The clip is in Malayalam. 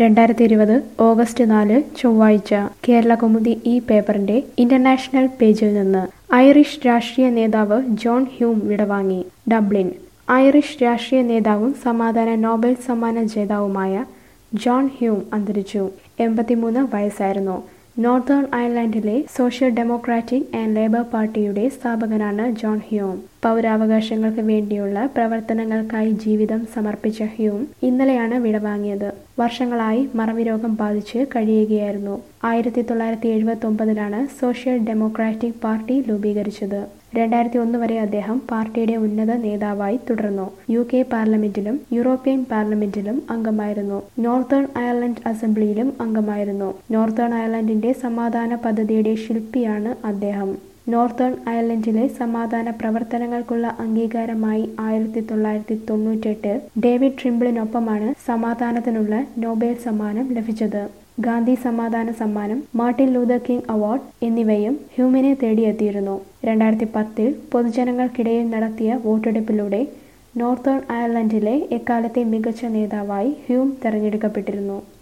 രണ്ടായിരത്തി ഇരുപത് ഓഗസ്റ്റ് നാല് ചൊവ്വാഴ്ച കേരള കൗമുദി ഈ പേപ്പറിന്റെ ഇന്റർനാഷണൽ പേജിൽ നിന്ന് ഐറിഷ് രാഷ്ട്രീയ നേതാവ് ജോൺ ഹ്യൂം വിടവാങ്ങി ഡബ്ലിൻ ഐറിഷ് രാഷ്ട്രീയ നേതാവും സമാധാന നോബൽ സമ്മാന ജേതാവുമായ ജോൺ ഹ്യൂം അന്തരിച്ചു എൺപത്തിമൂന്ന് വയസ്സായിരുന്നു നോർത്തേൺ അയർലൻഡിലെ സോഷ്യൽ ഡെമോക്രാറ്റിക് ആൻഡ് ലേബർ പാർട്ടിയുടെ സ്ഥാപകനാണ് ജോൺ ഹ്യൂം പൗരാവകാശങ്ങൾക്ക് വേണ്ടിയുള്ള പ്രവർത്തനങ്ങൾക്കായി ജീവിതം സമർപ്പിച്ച ഹ്യൂം ഇന്നലെയാണ് വിടവാങ്ങിയത് വർഷങ്ങളായി മറവി രോഗം ബാധിച്ച് കഴിയുകയായിരുന്നു ആയിരത്തി തൊള്ളായിരത്തി എഴുപത്തി ഒമ്പതിലാണ് സോഷ്യൽ ഡെമോക്രാറ്റിക് പാർട്ടി രൂപീകരിച്ചത് രണ്ടായിരത്തി ഒന്ന് വരെ അദ്ദേഹം പാർട്ടിയുടെ ഉന്നത നേതാവായി തുടർന്നു യു കെ പാർലമെന്റിലും യൂറോപ്യൻ പാർലമെന്റിലും അംഗമായിരുന്നു നോർത്തേൺ അയർലൻഡ് അസംബ്ലിയിലും അംഗമായിരുന്നു നോർത്തേൺ അയർലൻഡിന്റെ സമാധാന പദ്ധതിയുടെ ശില്പിയാണ് അദ്ദേഹം നോർത്തേൺ അയർലൻഡിലെ സമാധാന പ്രവർത്തനങ്ങൾക്കുള്ള അംഗീകാരമായി ആയിരത്തി തൊള്ളായിരത്തി തൊണ്ണൂറ്റെട്ട് ഡേവിഡ് ട്രിംബിളിനൊപ്പമാണ് സമാധാനത്തിനുള്ള നോബൽ സമ്മാനം ലഭിച്ചത് ഗാന്ധി സമാധാന സമ്മാനം മാർട്ടിൻ ലൂതർ കിങ് അവാർഡ് എന്നിവയും ഹ്യൂമിനെ തേടിയെത്തിയിരുന്നു രണ്ടായിരത്തി പത്തിൽ പൊതുജനങ്ങൾക്കിടയിൽ നടത്തിയ വോട്ടെടുപ്പിലൂടെ നോർത്തേൺ അയർലൻഡിലെ എക്കാലത്തെ മികച്ച നേതാവായി ഹ്യൂം തെരഞ്ഞെടുക്കപ്പെട്ടിരുന്നു